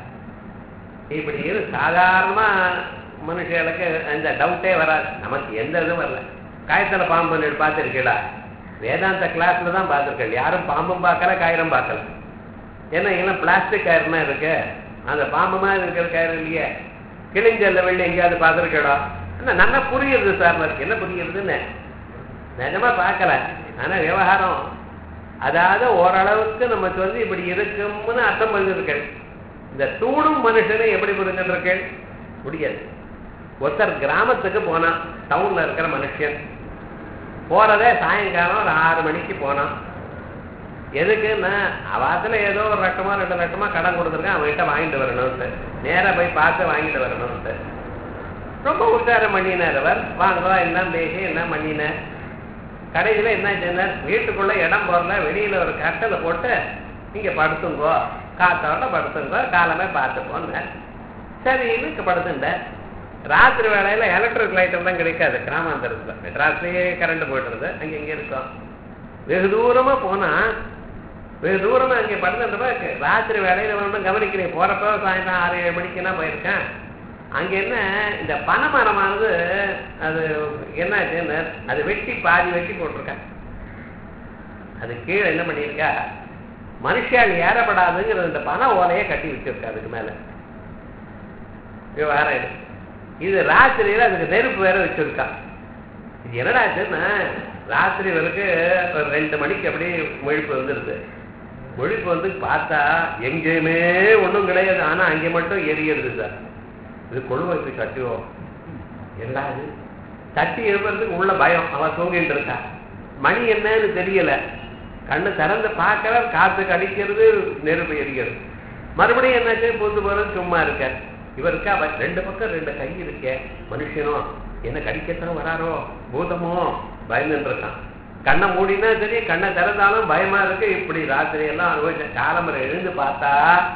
இப்படி இரு சாதாரணமா மனுஷர்களுக்கு அந்த டவுட்டே வராது நமக்கு எந்த இதுவும் வரல காயத்துல பாம்பு பார்த்துருக்கீங்களா வேதாந்த கிளாஸ்ல தான் பார்த்துருக்கேன் யாரும் பாம்பும் பார்க்கல காயிரம் பார்க்கல ஏன்னா எல்லாம் பிளாஸ்டிக் கயிறுனா இருக்கு அந்த பாம்பு மாதிரி இருக்கிற கயிறு இல்லையே கிழிஞ்சல்ல வெள்ளி எங்கேயாவது பார்த்துருக்கடா என்ன நல்லா புரியுது சார் எனக்கு என்ன புரியுதுன்னு நிஜமா பார்க்கல ஆனா விவகாரம் அதாவது ஓரளவுக்கு நம்ம சொல்லி இப்படி இருக்கும்னு அர்த்தம் பண்ணிருக்கள் இந்த தூணும் மனுஷனை எப்படி புரிஞ்சிருக்கள் முடியாது ஒருத்தர் கிராமத்துக்கு போனான் டவுன்ல இருக்கிற மனுஷன் போறதே சாயங்காலம் ஒரு ஆறு மணிக்கு போனான் எதுக்குன்னா அவாத்துல ஏதோ ஒரு லட்சமா ரெண்டு லட்சமா கடன் கொடுத்துருக்கான் அவன்கிட்ட வாங்கிட்டு வரணும்ட்டு நேரா போய் பார்த்து வாங்கிட்டு வரணும்ட்டு ரொம்ப உற்சாரம் பண்ணினார் அவர் வாங்க எல்லாம் பேசி என்ன பண்ணினார் கடைசியில் என்ன செஞ்சார் வீட்டுக்குள்ள இடம் போடல வெளியில ஒரு கட்டலை போட்டு நீங்க படுத்துங்கோ காத்தோட படுத்துங்கோ காலமே பார்த்துப்போங்க சரின்னு படுத்துட்ட ராத்திரி வேலையில எலக்ட்ரிக் லைட் எல்லாம் கிடைக்காது கிராமாந்தரத்துல மெட்ராஸ்லயே கரண்ட் போயிட்டு இருந்தது அங்க இங்க இருக்கும் வெகு தூரமா போனா வெகு தூரமா அங்கே படுத்துட்டு ராத்திரி வேலையில ஒன்றும் கவனிக்கிறேன் போறப்ப சாயந்தரம் ஆறு ஏழு மணிக்குன்னா போயிருக்கேன் அங்க என்ன இந்த பனைமரமானது அது என்னாச்சுன்னு அது வெட்டி பாதி வெட்டி போட்டிருக்கேன் அது கீழே என்ன பண்ணியிருக்கா மனுஷால் ஏறப்படாதுங்கிற இந்த பனை ஓலையை கட்டி வச்சிருக்கா அதுக்கு மேல வேற இது இது ராத்திரியில அதுக்கு நெருப்பு வேற வச்சிருக்கா இது என்னடா ஆச்சுன்னா ராத்திரி வரைக்கும் ஒரு ரெண்டு மணிக்கு அப்படியே முழிப்பு வந்துருது முழிப்பு வந்து பார்த்தா எங்கேயுமே ஒன்றும் கிடையாது ஆனா அங்கே மட்டும் எரியுது சார் இது கொழுவை போய் தட்டுவோம் எல்லாரு தட்டி எழுப்புறதுக்கு உள்ள பயம் அவன் தூங்கிட்டு இருக்கா மணி என்னன்னு தெரியல கண்ணு திறந்து பார்க்கற காத்துக்கு அடிக்கிறது நெருப்பு எரிக்கிறது மறுபடியும் என்னாச்சு பூத்து போறது சும்மா இருக்க இவருக்கா ரெண்டு பக்கம் ரெண்டு கை இருக்கே மனுஷனும் என்ன கடிக்கத்தான் வராரோ பூதமோ பயந்துட்டு இருக்கான் கண்ணை மூடினா சரி கண்ணை திறந்தாலும் பயமா இருக்கு இப்படி ராத்திரி எல்லாம் அனுபவிச்ச காலம்பரை எழுந்து பார்த்தா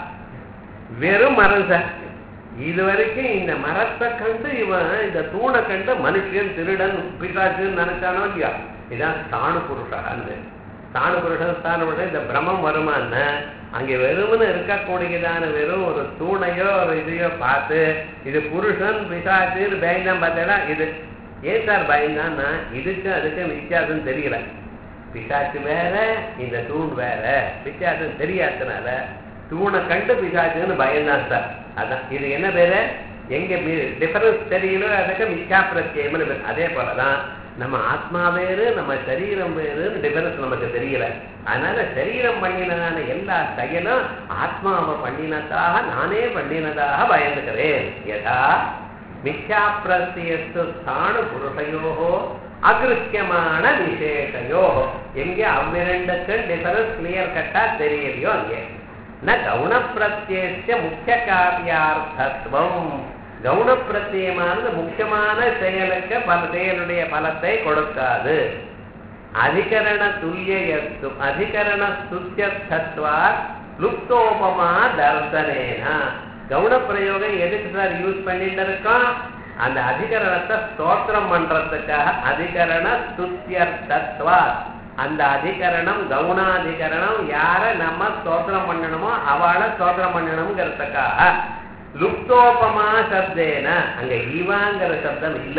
வெறும் மரம் சார் இது வரைக்கும் இந்த மரத்தை கண்டு இவன் இந்த தூணை கண்டு மனுஷன் திருடன் பிசாச்சுன்னு நினைச்சானோ இல்லையா இதான் ஸ்தானு புருஷான்னு ஸ்தானு புருஷன் ஸ்தான புருஷன் இந்த பிரமம் வருமான்னு அங்கே வெறும்னு இருக்கக்கூடியதான வெறும் ஒரு தூணையோ ஒரு இதையோ பார்த்து இது புருஷன் பிசாச்சுன்னு பயந்தான் பார்த்தேன்னா இது ஏன் சார் பயந்தான்னா இதுக்கு அதுக்கு வித்தியாசம் தெரியல பிசாச்சு வேற இந்த தூண் வேற வித்தியாசம் தெரியாதனால தூணை கண்டு பிசாச்சுன்னு பயந்தான் சார் அதான் இது என்ன பேரு எங்க டிஃபரன்ஸ் தெரியல அதுக்கு மிச்சா பிரத்யம்னு பேர் அதே போலதான் நம்ம ஆத்மா வேறு நம்ம சரீரம் வேறுன்னு டிஃபரன்ஸ் நமக்கு தெரியல அதனால சரீரம் பண்ணினதான எல்லா செயலும் ஆத்மாவை பண்ணினதாக நானே பண்ணினதாக பயந்துக்கிறேன் யதா மிச்சா பிரத்தியஸ்து ஸ்தானு புருஷயோகோ அகிருஷ்யமான விசேஷயோ எங்கே அவ்விரண்டுக்கும் டிஃபரன்ஸ் கிளியர் கட்டா தெரியலையோ அங்கே ந கவுனப்பிரத்யேசிய முக்கிய காரியார்த்தத்துவம் கவுனப்பிரத்தியமானது முக்கியமான செயலுக்கு பல செயலுடைய பலத்தை கொடுக்காது அதிகரண துல்லியத்து அதிகரண சுத்தியர்த்தத்வா லுப்தோபமா தர்சனேனா கவுன பிரயோகம் எதுக்கு சார் யூஸ் பண்ணிட்டு இருக்கோம் அந்த அதிகரணத்தை ஸ்தோத்திரம் பண்றதுக்காக அதிகரண சுத்தியர்த்தத்வா அந்த அதிகரணம் கவுனாதிகரணம் யார நம்ம ஸ்தோத்திரம் பண்ணணுமோ அவளை ஸ்தோத்திரம் பண்ணணுங்கிறதுக்காக லுப்தோபமா சப்தேன அங்க ஈவாங்கிற சப்தம் இல்ல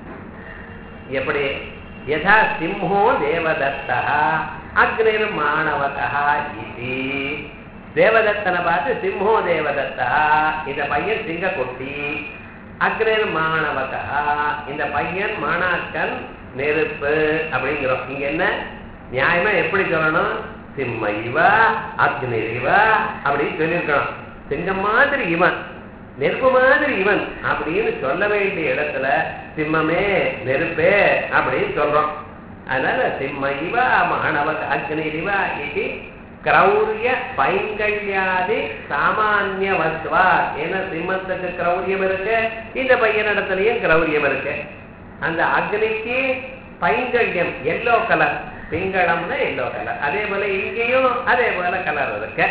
எப்படி யதா சிம்ஹோ தேவதத்தா அக்னிர் மாணவகா இது தேவதத்தனை பார்த்து சிம்ஹோ தேவதத்தா இந்த பையன் சிங்க கொட்டி அக்னிர் மாணவகா இந்த பையன் மாணாக்கன் நெருப்பு அப்படிங்கிறோம் இங்க என்ன நியாயமா எப்படி சொல்லணும் சிம்ம இவா அக்னி இவா அப்படின்னு சொல்லியிருக்கணும் சிங்கம் மாதிரி இவன் நெருப்பு மாதிரி இவன் அப்படின்னு சொல்ல வேண்டிய இடத்துல சிம்மமே நெருப்பே அப்படின்னு சொல்றோம் அதனால சிம்ம இவா மாணவ அக்னி இவா இது கிரௌரிய பைங்கல்யாதி சாமானிய வஸ்வா ஏன்னா சிம்மத்துக்கு கிரௌரியம் இருக்கு இந்த பையனிடத்துலயும் கிரௌரியம் இருக்கு அந்த அக்னிக்கு பைங்கல்யம் எல்லோ கலர் பிங்களம்னா எல்லோ கலர் அதே போல இங்கேயும் அதே போல கலர் இருக்கு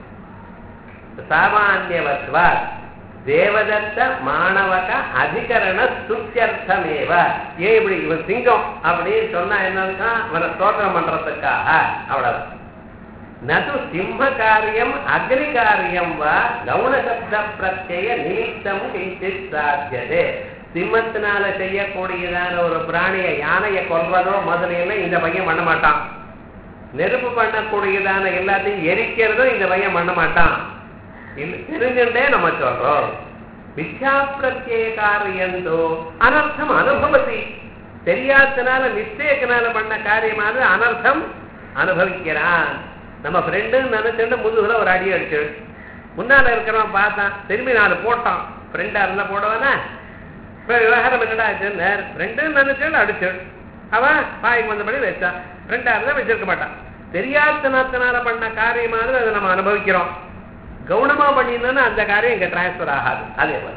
சாமானியவத்வா தேவதத்த மாணவக அதிகரண சுத்தியர்த்தமேவ ஏன் இப்படி இவன் சிங்கம் அப்படின்னு சொன்னா என்னன்னா இவனை ஸ்தோத்திரம் பண்றதுக்காக அவ்வளவு நது சிம்ம காரியம் அக்னி காரியம் வா கவுனசப்த பிரத்யய நிமித்தம் கிஞ்சித் சாத்தியதே சிம்மத்தினால செய்யக்கூடியதான ஒரு பிராணிய யானையை கொல்வதோ முதலையெல்லாம் இந்த பையன் பண்ண மாட்டான் நெருப்பு பண்ணக்கூடியதான எல்லாத்தையும் எரிக்கிறதும் இந்த பையன் பண்ண மாட்டான் இல்ல தெரிஞ்சுட்டே நம்ம சொல்றோம் மித்யா பிரத்யே காரியந்தோ அனர்த்தம் அனுபவத்தி தெரியாதனால மிஸ்டேக்னால பண்ண காரியமானது அனர்த்தம் அனுபவிக்கிறான் நம்ம ஃப்ரெண்டுன்னு நினைச்சுட்டு முதுகுல ஒரு அடி அடிச்சு முன்னால இருக்கிறவன் பார்த்தான் திரும்பி நாலு போட்டான் ஃப்ரெண்டா இருந்தா போடுவானா இப்ப விவகாரம் என்னடா ஆச்சுன்னு ஃப்ரெண்டுன்னு நினைச்சு அடிச்சு அவன் பாய்க்கு வந்தபடி வச்சான் ஃப்ரெண்டா இருந்தா வச்சிருக்க மாட்டான் தெரியாதனத்தினால பண்ண காரியமானது அதை நம்ம அனுபவிக்கிறோம் கவனமா பண்ணினா அந்த காரியம் இங்க டிரான்ஸ்பர் ஆகாது அதே போல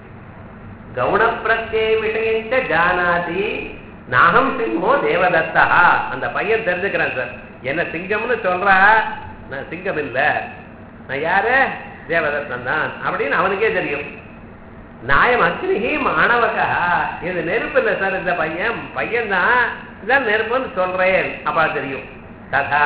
கவுன பிரத்யே விஷயத்த ஜானாதி நாகம் சிம்மோ தேவதத்தா அந்த பையன் தெரிஞ்சுக்கிறான் சார் என்ன சிங்கம்னு சொல்றா நான் சிங்கம் இல்ல நான் யாரு தேவதத்தன் தான் அப்படின்னு அவனுக்கே தெரியும் நாயம் அக்னிஹி மாணவகா இது நெருப்பு இல்லை சார் இந்த பையன் பையன் தான் இதான் நெருப்புன்னு சொல்றேன் அப்பா தெரியும் ததா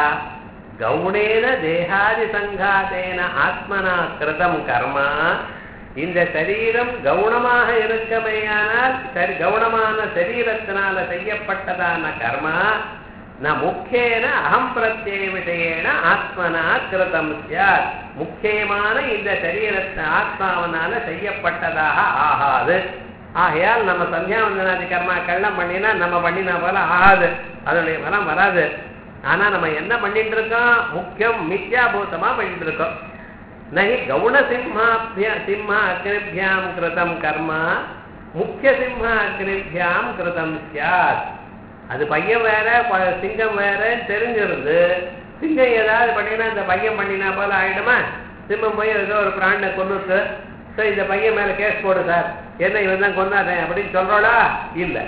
கவுனேன தேகாதி சங்காதேன ஆத்மனா கிருதம் கர்மா இந்த சரீரம் கவுனமாக இருக்கமேயானால் சரி கவுனமான சரீரத்தினால செய்யப்பட்டதான கர்மா ந முக்கியன அகம் பிரத்யே விஷயேன ஆத்மனா கிருதம் சார் முக்கியமான இந்த சரீரத்தை ஆத்மாவனால செய்யப்பட்டதாக ஆகாது ஆகையால் நம்ம சந்தியாவந்தனாதி கர்மா கள்ளம் பண்ணினா நம்ம பண்ணினா போல ஆகாது அதனுடைய பலம் வராது ஆனா நம்ம என்ன பண்ணிட்டு இருக்கோம் முக்கியம் மித்யாபூதமா பண்ணிட்டு இருக்கோம் நகி கவுன சிம்மாபியா சிம்ம அக்னிபியாம் கிருதம் கர்மா முக்கிய சிம்ம அக்னிபியாம் கிருதம் சாத் அது பையன் வேற ப- சிங்கம் வேறன்னு தெரிஞ்சிருந்து சிங்கம் ஏதாவது பண்ணினா இந்த பையன் பண்ணினா போல ஆயிடுமா சிம்மம் போய் ஏதோ ஒரு பிராணனை கொண்டுட்டு ஸோ இந்த பையன் மேல கேஸ் போடு சார் என்ன இவன் தான் கொண்டாடுறேன் அப்படின்னு சொல்றோடா இல்லை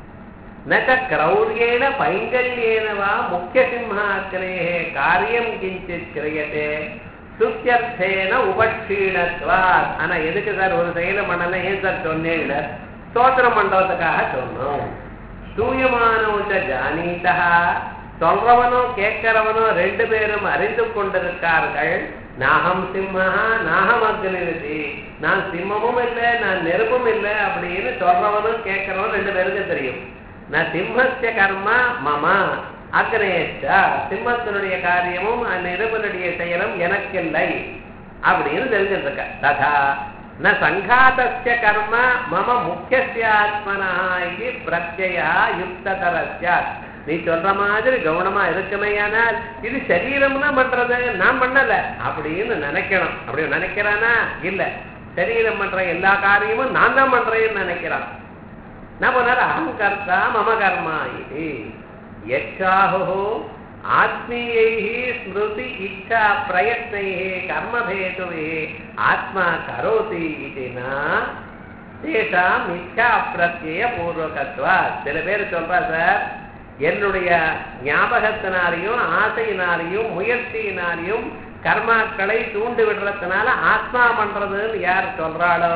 ந கிரௌரியேன பைங்கல்யேன வா முக்கிய சிம்ஹாக்கிரே காரியம் கிஞ்சித் கிரியதே சுத்தியர்த்தேன உபக்ஷீணத்வாத் ஆனா எதுக்கு சார் ஒரு செயல பண்ணல ஏன் சார் சொன்னேன் ஸ்தோத்திரம் பண்றதுக்காக சொன்னோம் ஸ்தூயமானவுச்ச ஜானீதா சொல்றவனோ கேட்கிறவனோ ரெண்டு பேரும் அறிந்து கொண்டிருக்கார்கள் நாகம் சிம்மஹா நாகம் அக்னிருதி நான் சிம்மமும் இல்லை நான் நெருப்பும் இல்லை அப்படின்னு சொல்றவனும் கேட்கிறவனும் ரெண்டு பேருக்கு தெரியும் நான் சிம்மஸ்ய கர்மா மம அக்னேஷ்டா சிம்மத்தினுடைய காரியமும் நெருப்பனுடைய செயலும் எனக்கில்லை அப்படின்னு தெரிஞ்சிருக்க ததா ந சங்காதஸ்ய கர்ம மம முக்கியஸ்யாத்மனா இது பிரத்யா யுக்ததரஸ்ய நீ சொல்ற மாதிரி கவனமா இருக்குமேயானால் இது சரீரம்னா பண்றது நான் பண்ணல அப்படின்னு நினைக்கணும் அப்படி நினைக்கிறானா இல்ல சரீரம் பண்ற எல்லா காரியமும் நான் தான் பண்றேன்னு நினைக்கிறான் न पुनरहं कर्ता मम कर्मा इति यच्छाहुः आत्मीयैः स्मृति इच्छा प्रयत्नैः कर्मभेतुभिः आत्मा करोति इति न தேஷாம் மித்யா பிரத்யய பூர்வகத்வா சில பேர் சொல்றா சார் என்னுடைய ஞாபகத்தினாலையும் ஆசையினாலையும் முயற்சியினாலையும் கர்மாக்களை தூண்டு விடுறதுனால ஆத்மா பண்றதுன்னு யார் சொல்றாளோ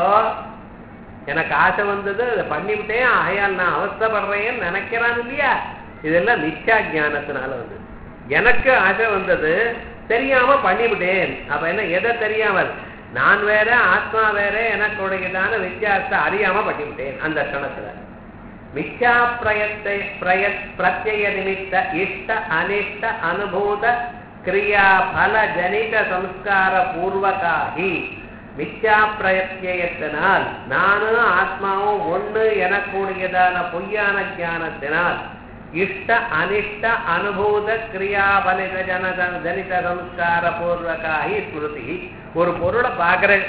எனக்கு ஆசை வந்தது அதை பண்ணிவிட்டேன் ஆகையால் நான் அவஸ்தப்படுறேன்னு நினைக்கிறான் இல்லையா இதெல்லாம் மிச்சா ஞானத்தினால வந்து எனக்கு ஆசை வந்தது தெரியாம பண்ணிவிட்டேன் அப்ப என்ன எதை தெரியாமல் நான் வேற ஆத்மா வேற எனக்கு உடையதான வித்தியாசத்தை அறியாம பண்ணிவிட்டேன் அந்த கணத்துல மிச்சா பிரயத்தை பிரய பிரத்யய நிமித்த இஷ்ட அனிஷ்ட அனுபூத கிரியா பல ஜனித சம்ஸ்கார பூர்வகாகி மித்யா பிரயத்தியத்தினால் நானும் ஆத்மாவும் ஒண்ணு எனக்கூடியதான பொய்யான ஞானத்தினால் இஷ்ட அனிஷ்ட அனுபூத கிரியாபலித ஜன ஜனித சம்ஸ்கார பூர்வகாகி ஸ்மிருதி ஒரு பொருளை பார்க்கிறேன்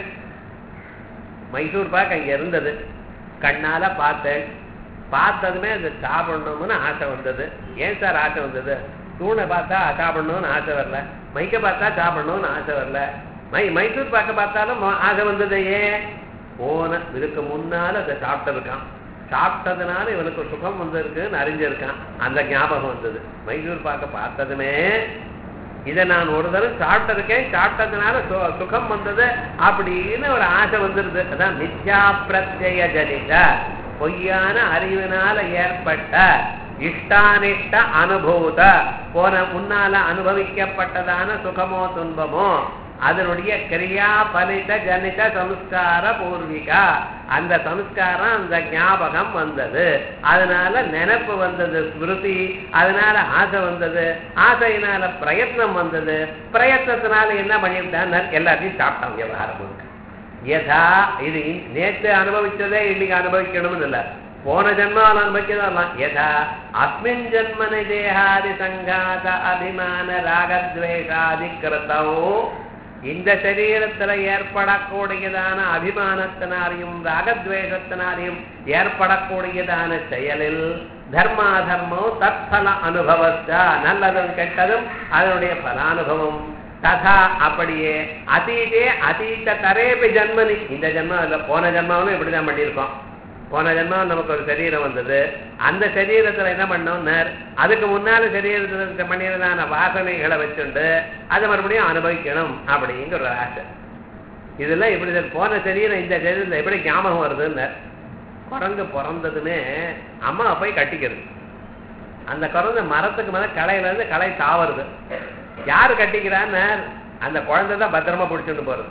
மைசூர் பாக் அங்க இருந்தது கண்ணால பார்த்தேன் பார்த்ததுமே அது சாப்பிடணும்னு ஆசை வந்தது ஏன் சார் ஆசை வந்தது தூணை பார்த்தா சாப்பிடணும்னு ஆசை வரல மைக்க பார்த்தா சாப்பிடணும்னு ஆசை வரல மை மைசூர் பாக்க பார்த்தாலும் ம- ஆசை வந்தது ஏன் போன இதுக்கு முன்னால அதை சாப்பிட்டிருக்கான் சாப்பிட்டதுனால இவனுக்கு சுகம் வந்திருக்குன்னு அறிஞ்சிருக்கான் அந்த ஞாபகம் வந்தது மைசூர் பாக்க பார்த்ததுமே இதை நான் ஒரு தடவை சாப்பிட்டிருக்கேன் சாப்பிட்டதுனால சு- சுகம் வந்தது அப்படின்னு ஒரு ஆசை வந்துருது அதான் மித்யா பிரத்யய ஜனித பொய்யான அறிவினால ஏற்பட்ட இஷ்டானிஷ்ட அனுபூத போன முன்னால அனுபவிக்கப்பட்டதான சுகமோ துன்பமோ அதனுடைய கிரியா பலித ஜனித சம்ஸ்கார பூர்விகா அந்த சம்ஸ்காரம் அந்த ஞாபகம் வந்தது அதனால நினைப்பு வந்தது ஸ்மிருதி அதனால ஆசை வந்தது ஆசையினால பிரயத்னம் வந்தது பிரயத்னத்தினால என்ன பண்ணிவிட்டான் எல்லாத்தையும் சாப்பிட்டான் விவகாரம் முழுக்க யதா இது இன்- நேத்து அனுபவிச்சதே இன்னைக்கு அனுபவிக்கணும்னு இல்ல போன ஜென்மாவில் அனுபவிக்கிறதெல்லாம் யதா அஸ்மின் ஜென்மனி தேகாதி சங்காத அபிமான ராகத்வேஷாதி கிருத்தோ இந்த சரீரத்துல ஏற்படக்கூடியதான அபிமானத்தினாலையும் ராகத்வேஷத்தினாலையும் ஏற்படக்கூடியதான செயலில் தர்மாதர்மம் தற்பல அனுபவத்தா நல்லதும் கெட்டதும் அதனுடைய பலானுபவம் ததா அப்படியே அதீதே அதீத தரேபி ஜன்மனி இந்த ஜென்மம் இல்ல போன ஜென்மாவிலும் இப்படிதான் பண்ணியிருக்கோம் போன ஜென்மம் நமக்கு ஒரு சரீரம் வந்தது அந்த சரீரத்துல என்ன பண்ணோம்னார் அதுக்கு முன்னால சரீரத்துல பண்ணியதான வாசனைகளை வச்சுண்டு அதை மறுபடியும் அனுபவிக்கணும் அப்படிங்கிற ஒரு ஆசை இதெல்லாம் இப்படி தான் போன சரீரம் இந்த சரீரத்துல எப்படி ஞாபகம் வருதுன்னு குரங்கு பிறந்ததுமே அம்மாவை போய் கட்டிக்கிறது அந்த குழந்தை மரத்துக்கு மேல களையில இருந்து களை தாவறது யாரு கட்டிக்கிறான்னு அந்த குழந்தை தான் பத்திரமா பிடிச்சிட்டு போறது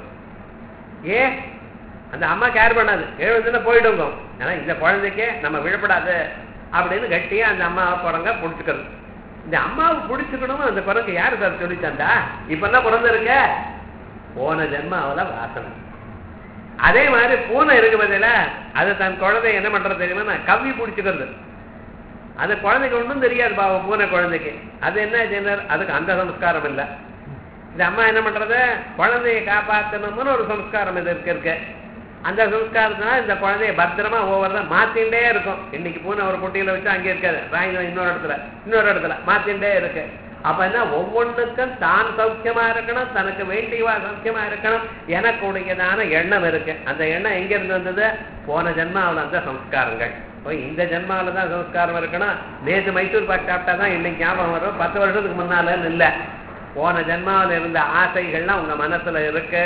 ஏ அந்த அம்மா கேர் பண்ணாது எழுதுன்னா போயிடுங்க ஆனா இந்த குழந்தைக்கே நம்ம விழப்படாது அப்படின்னு கட்டி அந்த அம்மா குரங்க பிடிச்சிக்கிறது இந்த அம்மாவை பிடிச்சுக்கணும் அந்த குரங்கு யாரு சார் சொல்லிச்சாண்டா இப்பதான் பிறந்திருக்க போன ஜென்மாவில வாசனை அதே மாதிரி பூனை இருக்கு பதில அது தன் குழந்தை என்ன பண்றது தெரியுமா நான் கவ்வி பிடிச்சிக்கிறது அந்த குழந்தைக்கு ஒன்றும் தெரியாது பாவம் பூனை குழந்தைக்கு அது என்ன ஜெனர் அதுக்கு அந்த சம்ஸ்காரம் இல்லை இந்த அம்மா என்ன பண்றது குழந்தையை காப்பாற்றணும்னு ஒரு சம்ஸ்காரம் இது இருக்கு இருக்கு அந்த சம்ஸ்காரத்தினால இந்த குழந்தைய பத்திரமா ஒவ்வொரு மாத்திண்டே இருக்கும் இன்னைக்கு பூனை ஒரு பொட்டியில வச்சு அங்கே இருக்காது ராயினம் இன்னொரு இடத்துல இன்னொரு இடத்துல மாத்திண்டே இருக்கு அப்ப என்ன ஒவ்வொன்றுக்கும் தான் சௌக்கியமா இருக்கணும் தனக்கு வேண்டியவா சௌக்கியமா இருக்கணும் எனக்குடையதான எண்ணம் இருக்கு அந்த எண்ணம் எங்க இருந்து வந்தது போன ஜென்மாவில் அந்த சம்ஸ்காரங்கள் இப்போ இந்த ஜென்மாவில தான் சம்ஸ்காரம் இருக்கணும் நேற்று மைசூர் பாக் சாப்பிட்டா தான் இன்னைக்கு ஞாபகம் வரும் பத்து வருஷத்துக்கு முன்னாலன்னு இல்லை போன ஜென்மாவில் இருந்த ஆசைகள்லாம் உங்க மனசுல இருக்கு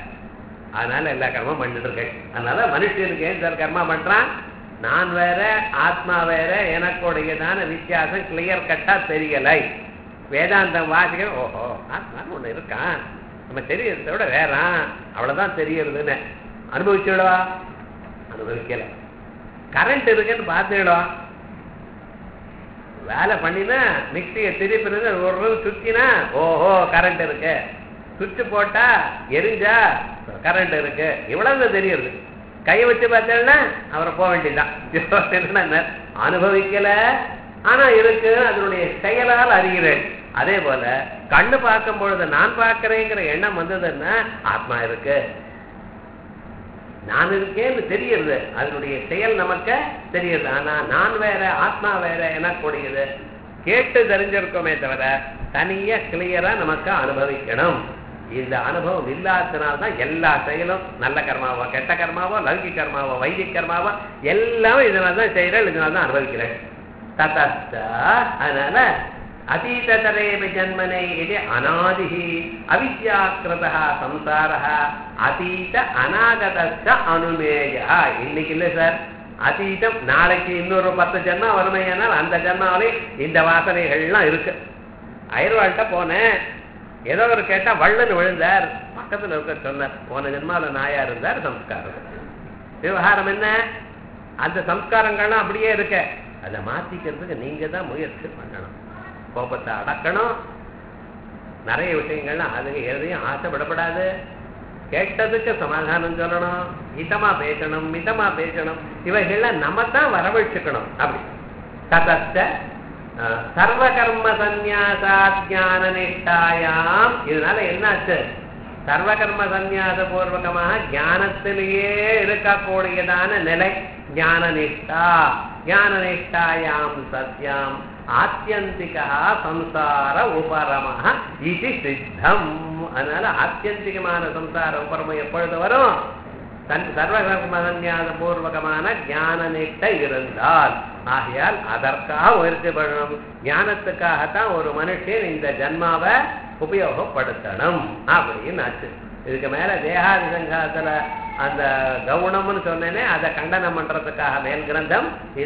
அதனால எல்லா கர்மம் பண்ணிட்டு இருக்கேன் அதனால மனுஷனுக்கு ஏன் சார் கர்மா பண்றான் நான் வேற ஆத்மா வேற எனக்குடையதான வித்தியாசம் கிளியர் கட்டா தெரியலை வேதாந்தம் வாசிக்க ஓஹோ ஆத்மான்னு ஒண்ணு இருக்கான் நம்ம தெரியறத விட வேறான் அவ்வளவுதான் தெரியறதுன்னு அனுபவிச்சுடவா அனுபவிக்கல கரண்ட் இருக்குன்னு பார்த்துடவா வேலை பண்ணினா மிக்சியை திருப்பினது ஒரு ரூம் சுத்தினா ஓஹோ கரண்ட் இருக்கு சுவிட்ச் போட்டா எரிஞ்சா கரண்ட் இருக்கு இவ்வளவு தெரியுது கையை வச்சு பார்த்தேன்னா அவரை போக வேண்டியதுதான் அனுபவிக்கல ஆனா இருக்கு அதனுடைய செயலால் அறிகிறேன் அதே போல கண்ணு பார்க்கும் பொழுது நான் பார்க்கிறேங்கிற எண்ணம் வந்ததுன்னா ஆத்மா இருக்கு நான் இருக்கேன்னு தெரியுது அதனுடைய செயல் நமக்கு தெரியுது ஆனா நான் வேற ஆத்மா வேற எனக்கூடியது கேட்டு தெரிஞ்சிருக்கோமே தவிர தனியா கிளியரா நமக்கு அனுபவிக்கணும் இந்த அனுபவம் இல்லாததுனால்தான் எல்லா செயலும் நல்ல கர்மாவோ கெட்ட கர்மாவோ லௌகிக கர்மாவோ வைதிக கர்மாவோ எல்லாமே இதனால தான் செய்யறேன் இதனால தான் அனுபவிக்கிறேன் ததஸ்த அதனால அதீததரேபி ஜன்மனே இது அநாதி அவித்யாக்கிருதா சம்சாரः அதீத அநாகதஸ்த அனுமேய இன்னைக்கு இல்லை சார் அதீதம் நாளைக்கு இன்னொரு பத்து ஜென்மா வறுமையானால் அந்த ஜென்மாவிலே இந்த வாசனைகள்லாம் இருக்கு அயர்வாள்கிட்ட போனேன் ஏதோ ஒரு கேட்டா வள்ளன் விழுந்தார் பக்கத்துல இருக்க சொன்னார் போன ஜென்மாவில் நாயா இருந்தார் சம்ஸ்காரம் விவகாரம் என்ன அந்த சம்ஸ்காரங்கள்லாம் அப்படியே இருக்க அதை மாத்திக்கிறதுக்கு நீங்க தான் முயற்சி பண்ணணும் கோபத்தை அடக்கணும் நிறைய விஷயங்கள்லாம் அதுக்கு எதையும் ஆசைப்படப்படாது கேட்டதுக்கு சமாதானம் சொல்லணும் ஹிதமா பேசணும் மிதமா பேசணும் இவைகள்லாம் நம்ம தான் வரவழைச்சுக்கணும் அப்படி ததஸ்த அஹ், சர்வ கர்ம சந்நியாசா ஞான நிஷ்டாயாம் இதனால என்னாச்சு சர்வ கர்ம சந்நியாச பூர்வகமாக ஞானத்திலேயே இருக்கக்கூடியதான நிலை ஞான நிஷ்டா ஞான நிஷ்டாயாம் சத்யாம் ஆத்தியந்திகா சம்சார உபரமः இது சித்தம் அதனால ஆத்தியந்திகமான சம்சார உபரமம் எப்பொழுது வரும் தன் சர்வகர்மசன்யாச பூர்வகமான ஞான நிட்டை இருந்தால் ஆகையால் அதற்காக முயற்சி பண்ணணும் ஞானத்துக்காகத்தான் ஒரு மனுஷன் இந்த ஜன்மாவை உபயோகப்படுத்தணும் அப்படின்னு ஆச்சு இதுக்கு மேல தேகாதி சங்காத்துல அந்த கவுனம்னு சொன்னேனே அதை கண்டனம் பண்றதுக்காக மேல் கிரந்தம்